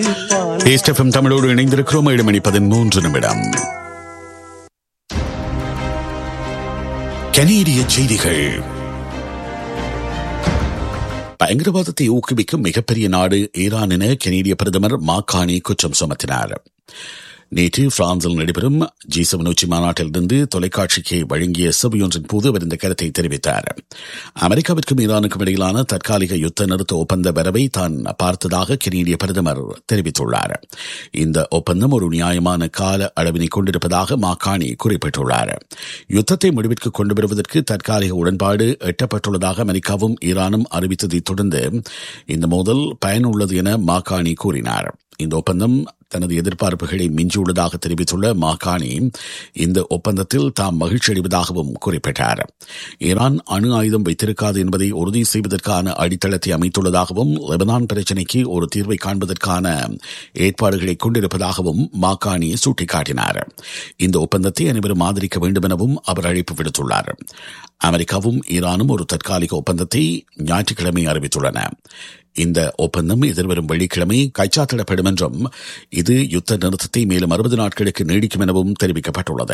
ஏஸ்டெஃப்எம் தமிழோடு இணைந்திருக்கிறோம் ஏழு மணி பதிமூன்று நிமிடம் கனேடிய செய்திகள் பயங்கரவாதத்தை ஊக்குவிக்கும் மிகப்பெரிய நாடு ஈரான் என கனேடிய பிரதமர் மாக்கானி குற்றம் சுமத்தினார் நேற்று பிரான்சில் நடைபெறும் ஜி செவன் உச்சி மாநாட்டிலிருந்து தொலைக்காட்சிக்கு வழங்கிய செவியொன்றின் போது அவர் இந்த கருத்தை தெரிவித்தார் அமெரிக்காவிற்கும் ஈரானுக்கும் இடையிலான தற்காலிக யுத்த நிறுத்த ஒப்பந்த வரவை தான் பார்த்ததாக கெனேடிய பிரதமர் தெரிவித்துள்ளார் இந்த ஒப்பந்தம் ஒரு நியாயமான கால அளவினை கொண்டிருப்பதாக மாக்காணி குறிப்பிட்டுள்ளார் யுத்தத்தை முடிவிற்கு கொண்டு வருவதற்கு தற்காலிக உடன்பாடு எட்டப்பட்டுள்ளதாக அமெரிக்காவும் ஈரானும் அறிவித்ததைத் தொடர்ந்து இந்த மோதல் பயனுள்ளது என மாக்காணி கூறினார் இந்த ஒப்பந்தம் தனது எதிர்பார்ப்புகளை மிஞ்சியுள்ளதாக தெரிவித்துள்ள மாகாணி இந்த ஒப்பந்தத்தில் தாம் மகிழ்ச்சி அடைவதாகவும் குறிப்பிட்டார் ஈரான் அணு ஆயுதம் வைத்திருக்காது என்பதை உறுதி செய்வதற்கான அடித்தளத்தை அமைத்துள்ளதாகவும் லெபனான் பிரச்சினைக்கு ஒரு தீர்வை காண்பதற்கான ஏற்பாடுகளை கொண்டிருப்பதாகவும் மாகாணி சுட்டிக்காட்டினார் இந்த ஒப்பந்தத்தை அனைவரும் ஆதரிக்க வேண்டும் எனவும் அவர் அழைப்பு விடுத்துள்ளார் அமெரிக்காவும் ஈரானும் ஒரு தற்காலிக ஒப்பந்தத்தை ஞாயிற்றுக்கிழமை அறிவித்துள்ளன இந்த ஒப்பந்தம் எதிர்வரும் வெள்ளிக்கிழமை கைச்சாத்திடப்படும் என்றும் இது யுத்த நிறுத்தத்தை மேலும் அறுபது நாட்களுக்கு நீடிக்கும் எனவும் தெரிவிக்கப்பட்டுள்ளது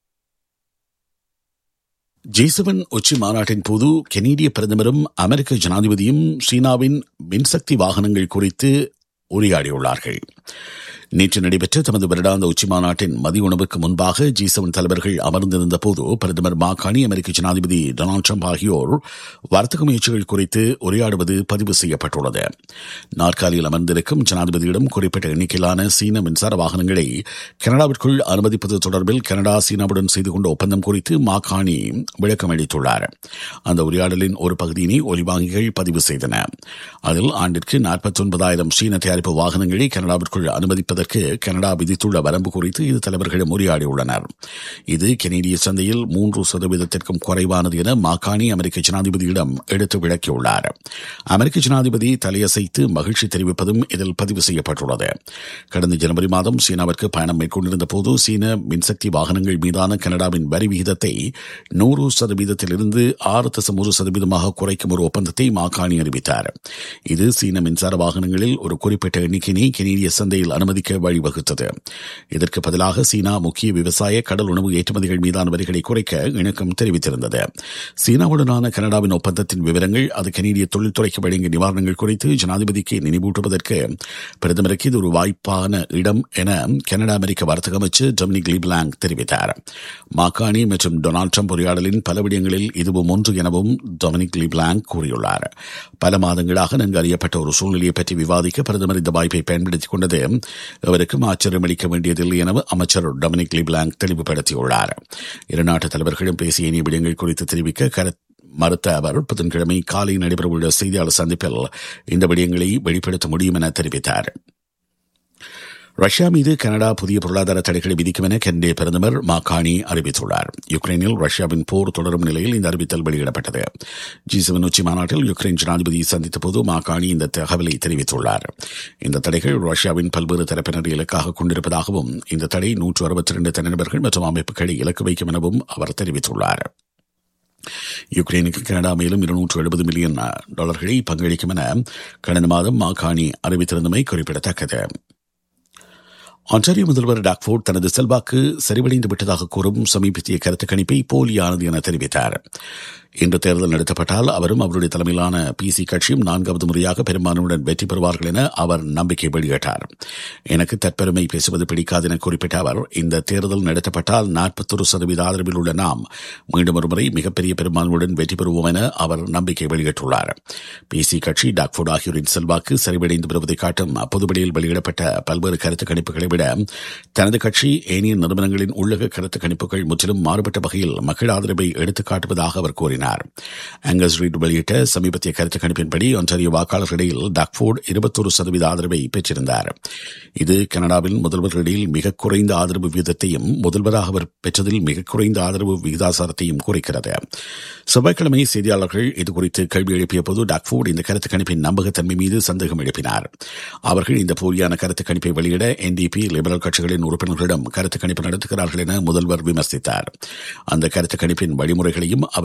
ஜி செவன் உச்சி மாநாட்டின் போது கெனடிய பிரதமரும் அமெரிக்க ஜனாதிபதியும் சீனாவின் மின்சக்தி வாகனங்கள் குறித்து உரையாடியுள்ளார்கள் நேற்று நடைபெற்ற தமது வருடாந்த உச்சி மாநாட்டின் மதிய உணவுக்கு முன்பாக ஜி செவன் தலைவர்கள் அமர்ந்திருந்த போது பிரதமர் மாகாணி அமெரிக்க ஜனாதிபதி டொனால்டு ட்ரம்ப் ஆகியோர் வர்த்தக முயற்சிகள் குறித்து உரையாடுவது பதிவு செய்யப்பட்டுள்ளது நாற்காலியில் அமர்ந்திருக்கும் ஜனாதிபதியிடம் குறிப்பிட்ட எண்ணிக்கையிலான சீன மின்சார வாகனங்களை கனடாவிற்குள் அனுமதிப்பது தொடர்பில் கனடா சீனாவுடன் செய்து கொண்ட ஒப்பந்தம் குறித்து மாகாணி விளக்கம் அளித்துள்ளார் அந்த உரையாடலின் ஒரு பகுதியினை ஒலிவாங்கிகள் பதிவு செய்தன அதில் ஆண்டிற்கு நாற்பத்தி ஒன்பதாயிரம் சீன தயாரிப்பு வாகனங்களை கனடாவிற்குள் அனுமதிப்பது செய்வதற்கு கனடா விதித்துள்ள வரம்பு குறித்து இரு தலைவர்களும் உரையாடியுள்ளனர் இது கெனடிய சந்தையில் மூன்று சதவீதத்திற்கும் குறைவானது என மாகாணி அமெரிக்க ஜனாதிபதியிடம் எடுத்து விளக்கியுள்ளார் அமெரிக்க ஜனாதிபதி தலையசைத்து மகிழ்ச்சி தெரிவிப்பதும் இதில் பதிவு செய்யப்பட்டுள்ளது கடந்த ஜனவரி மாதம் சீனாவிற்கு பயணம் மேற்கொண்டிருந்த போது சீன மின்சக்தி வாகனங்கள் மீதான கனடாவின் வரி விகிதத்தை நூறு சதவீதத்திலிருந்து ஆறு தசம் ஒரு சதவீதமாக குறைக்கும் ஒரு ஒப்பந்தத்தை மாகாணி அறிவித்தார் இது சீன மின்சார வாகனங்களில் ஒரு குறிப்பிட்ட எண்ணிக்கையை கெனடிய சந்தையில் அனுமதிக்க அளிக்க வழிவகுத்தது இதற்கு பதிலாக சீனா முக்கிய விவசாய கடல் உணவு ஏற்றுமதிகள் மீதான வரிகளை குறைக்க இணக்கம் தெரிவித்திருந்தது சீனாவுடனான கனடாவின் ஒப்பந்தத்தின் விவரங்கள் அது கனேடிய தொழில்துறைக்கு வழங்கிய நிவாரணங்கள் குறித்து ஜனாதிபதிக்கு நினைவூட்டுவதற்கு பிரதமருக்கு இது ஒரு வாய்ப்பான இடம் என கனடா அமெரிக்க வர்த்தக அமைச்சர் டொமினிக் லீப்லாங் தெரிவித்தார் மாகாணி மற்றும் டொனால்டு ட்ரம்ப் உரையாடலின் பல விடயங்களில் இதுவும் ஒன்று எனவும் டொமினிக் லீப்லாங் கூறியுள்ளார் பல மாதங்களாக நன்கு அறியப்பட்ட ஒரு சூழ்நிலையை பற்றி விவாதிக்க பிரதமர் இந்த வாய்ப்பை பயன்படுத்திக் கொண்டது அவருக்கும் ஆச்சரியம் அளிக்க வேண்டியதில்லை என அமைச்சர் டொமினிக் லிப்லாங் தெளிவுபடுத்தியுள்ளார் இரு நாட்டு தலைவர்களும் பேசிய இனி விடயங்கள் குறித்து தெரிவிக்க கரு மறுத்த அவர் புதன்கிழமை காலை நடைபெறவுள்ள செய்தியாளர் சந்திப்பில் இந்த விடயங்களை வெளிப்படுத்த முடியும் என தெரிவித்தார் ரஷ்யா மீது கனடா புதிய பொருளாதார தடைகளை விதிக்கும் என கென்னடிய பிரதமர் மாகாணி அறிவித்துள்ளார் யுக்ரைனில் ரஷ்யாவின் போர் தொடரும் நிலையில் இந்த அறிவித்தல் வெளியிடப்பட்டது ஜி செவன் உச்சி மாநாட்டில் யுக்ரைன் ஜனாதிபதியை சந்தித்த போது மாகாணி இந்த தகவலை தெரிவித்துள்ளார் இந்த தடைகள் ரஷ்யாவின் பல்வேறு தரப்பினரை இலக்காக கொண்டிருப்பதாகவும் இந்த தடை நூற்று அறுபத்தி இரண்டு தனிநபர்கள் மற்றும் அமைப்புகளை இலக்கு வைக்கும் எனவும் அவர் தெரிவித்துள்ளார் யுக்ரைனுக்கு கனடா மேலும் இருநூற்று எழுபது மில்லியன் டாலர்களை பங்களிக்கும் என கடந்த மாதம் மாகாணி அறிவித்திருந்தமை குறிப்பிடத்தக்கது ஆன்டாரியோ முதல்வர் டாக்ஃபோர்ட் தனது செல்வாக்கு சரிவடைந்து விட்டதாக கூறும் சமீபத்திய கருத்து கணிப்பை போலியானது என தெரிவித்தார் இன்று தேர்தல் நடத்தப்பட்டால் அவரும் அவருடைய தலைமையிலான பிசி கட்சியும் நான்காவது முறையாக பெரும்பான்மையுடன் வெற்றி பெறுவார்கள் என அவர் நம்பிக்கை வெளியிட்டார் எனக்கு தற்பெருமை பேசுவது பிடிக்காது என குறிப்பிட்ட அவர் இந்த தேர்தல் நடத்தப்பட்டால் நாற்பத்தொரு சதவீத ஆதரவில் உள்ள நாம் மீண்டும் ஒருமுறை மிகப்பெரிய பெரும்பான்மையுடன் வெற்றி பெறுவோம் என அவர் நம்பிக்கை வெளியிட்டுள்ளார் பிசி கட்சி டாக்ஃபோர்ட் ஆகியோரின் செல்வாக்கு சரிவடைந்து வருவதை காட்டும் பொதுவெளியில் வெளியிடப்பட்ட பல்வேறு கருத்து கணிப்புகளை விட தனது கட்சி ஏனைய நிறுவனங்களின் உள்ளக கருத்து கணிப்புகள் முற்றிலும் மாறுபட்ட வகையில் மக்கள் ஆதரவை எடுத்துக் காட்டுவதாக அவர் கூறினார் ஆங்கஸ் ரீட் வெளியிட்ட சமீபத்திய கருத்து கணிப்பின்படி ஒன்றாரிய வாக்காளர்களிடையில் டாக்ஃபோர்ட் இருபத்தொரு சதவீத ஆதரவை பெற்றிருந்தார் இது கனடாவில் முதல்வர்களிடையில் மிக குறைந்த ஆதரவு விகிதத்தையும் முதல்வராக அவர் பெற்றதில் மிக குறைந்த ஆதரவு விகிதாசாரத்தையும் குறிக்கிறது செவ்வாய்க்கிழமை செய்தியாளர்கள் இதுகுறித்து கேள்வி எழுப்பிய போது டாக்ஃபோர்ட் இந்த கருத்து கணிப்பின் நம்பகத்தன்மை மீது சந்தேகம் எழுப்பினார் அவர்கள் இந்த போலியான கருத்து கணிப்பை வெளியிட என்டிபி லிபரல் கட்சிகளின் உறுப்பினர்களிடம் கருத்து கணிப்பு நடத்துகிறார்கள் என முதல்வர் விமர்சித்தார் அந்த கருத்து கணிப்பின் வழிமுறைகளையும் அவர் கடுமையாக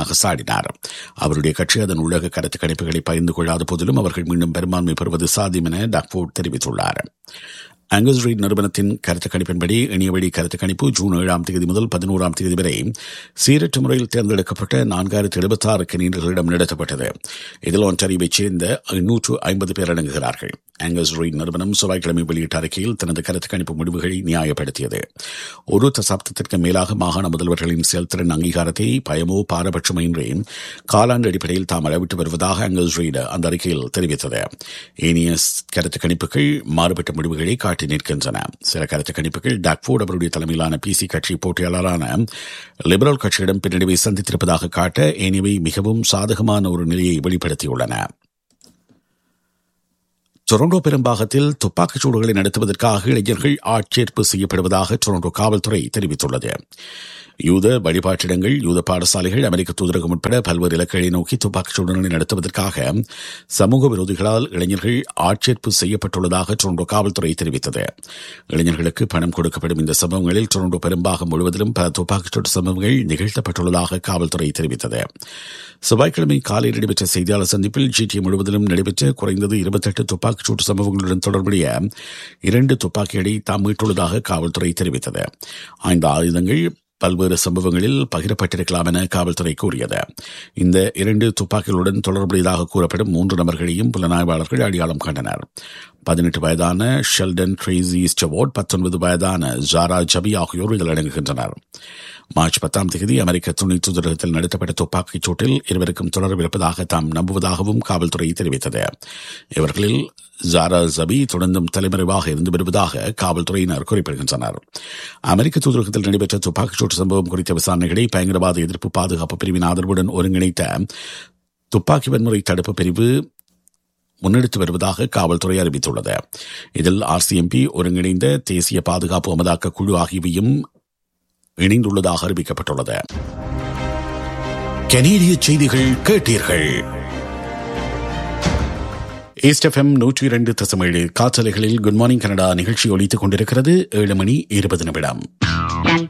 கடுமையாக சாடினார் அவருடைய கட்சி அதன் உள்ளக கருத்து கணிப்புகளை பகிர்ந்து கொள்ளாத போதிலும் அவர்கள் மீண்டும் பெரும்பான்மை பெறுவது சாத்தியம் என டக்ஃபோர்ட் தெரிவித்துள்ளார் ஆங்கஸ் ரீட் நிறுவனத்தின் கருத்து கணிப்பின்படி இணையவழி கருத்து கணிப்பு ஜூன் ஏழாம் தேதி முதல் பதினோராம் தேதி வரை சீரற்ற முறையில் தேர்ந்தெடுக்கப்பட்ட நான்காயிரத்து எழுபத்தி ஆறு கணினிகளிடம் நடத்தப்பட்டது இதில் ஒன்றாரிவைச் சேர்ந்த நூற்று ஐம்பது பேர் அடங்குகிறார்கள் ஆங்கஸ் ரீட் நிறுவனம் செவ்வாய்க்கிழமை வெளியிட்ட அறிக்கையில் தனது கருத்து கணிப்பு முடிவுகளை நியாயப்படுத்தியது ஒரு தசாப்தத்திற்கு மேலாக மாகாண முதல்வர்களின் செயல்திறன் அங்கீகாரத்தை பயமோ பாரபட்சமின்றி காலாண்டு அடிப்படையில் தாம் அளவிட்டு வருவதாக ஆங்கஸ் ரீட் அந்த அறிக்கையில் தெரிவித்தது ஏனிய கருத்து கணிப்புகள் மாறுபட்ட முடிவுகளை காட்டி நிற்கின்றன சில கருத்து கணிப்புகள் டாக்ஃபோர்ட் அவருடைய தலைமையிலான பிசி கட்சி போட்டியாளரான லிபரல் கட்சியிடம் பின்னடைவை சந்தித்திருப்பதாக காட்ட ஏனியவை மிகவும் சாதகமான ஒரு நிலையை வெளிப்படுத்தியுள்ளன டொரண்டோ பெரும்பாகத்தில் துப்பாக்கிச் சூடுகளை நடத்துவதற்காக இளைஞர்கள் ஆட்சேர்ப்பு செய்யப்படுவதாக டொரண்டோ காவல்துறை தெரிவித்துள்ளது யூத வழிபாட்டிடங்கள் யூத பாடசாலைகள் அமெரிக்க தூதரகம் உட்பட பல்வேறு இலக்குகளை நோக்கி துப்பாக்கிச் சூடுகளை நடத்துவதற்காக சமூக விரோதிகளால் இளைஞர்கள் ஆட்சேர்ப்பு செய்யப்பட்டுள்ளதாக டொரண்டோ காவல்துறை தெரிவித்தது இளைஞர்களுக்கு பணம் கொடுக்கப்படும் இந்த சம்பவங்களில் டொரண்டோ பெரும்பாகம் முழுவதிலும் பல துப்பாக்கிச்சூடு சம்பவங்கள் நிகழ்த்தப்பட்டுள்ளதாக காவல்துறை தெரிவித்தது செவ்வாய்க்கிழமை காலையில் நடைபெற்ற செய்தியாளர் சந்திப்பில் ஜிடிஏ முழுவதிலும் நடைபெற்ற குறைந்தது இருபத்தெட்டு துப்பாக்கிச்சூட்டு சம்பவங்களுடன் தொடர்புடைய இரண்டு துப்பாக்கிகளை தாம் மீட்டுள்ளதாக காவல்துறை தெரிவித்தது ஐந்து ஆயுதங்கள் பல்வேறு சம்பவங்களில் பகிரப்பட்டிருக்கலாம் என காவல்துறை கூறியது இந்த இரண்டு துப்பாக்கிகளுடன் தொடர்புடையதாக கூறப்படும் மூன்று நபர்களையும் புலனாய்வாளர்கள் அடையாளம் கண்டனர் பதினெட்டு வயதான ஷெல்டன் ட்ரேசி ஸ்டவோர்ட் பத்தொன்பது வயதான ஜாரா ஜபி ஆகியோர் இதில் அடங்குகின்றனர் மார்ச் பத்தாம் தேதி அமெரிக்க துணை தூதரகத்தில் நடத்தப்பட்ட துப்பாக்கிச் சூட்டில் இருவருக்கும் தொடர்பு இருப்பதாக தாம் நம்புவதாகவும் காவல்துறை தெரிவித்தது இவர்களில் ஜாரா ஜபி தொடர்ந்தும் தலைமறைவாக இருந்து வருவதாக காவல்துறையினர் குறிப்பிடுகின்றனர் அமெரிக்க தூதரகத்தில் நடைபெற்ற துப்பாக்கிச்சூட்டு சம்பவம் குறித்த விசாரணைகளை பயங்கரவாத எதிர்ப்பு பாதுகாப்பு பிரிவின் ஆதரவுடன் ஒருங்கிணைத்த துப்பாக்கி வன்முறை தடுப்பு பிரிவு முன்னெடுத்து வருவதாக காவல்துறை அறிவித்துள்ளது இதில் ஆர்சிஎம்பி ஒருங்கிணைந்த தேசிய பாதுகாப்பு அமலாக்க குழு ஆகியவையும் இணைந்துள்ளதாக அறிவிக்கப்பட்டுள்ளது கனேடிய செய்திகள் கேட்டீர்கள் ஈஸ்ட் எஃப்எம் நூற்றி இரண்டு தசமேழு காற்றலைகளில் குட் மார்னிங் கனடா நிகழ்ச்சி ஒலித்துக் கொண்டிருக்கிறது ஏழு மணி இருபது நிமிடம்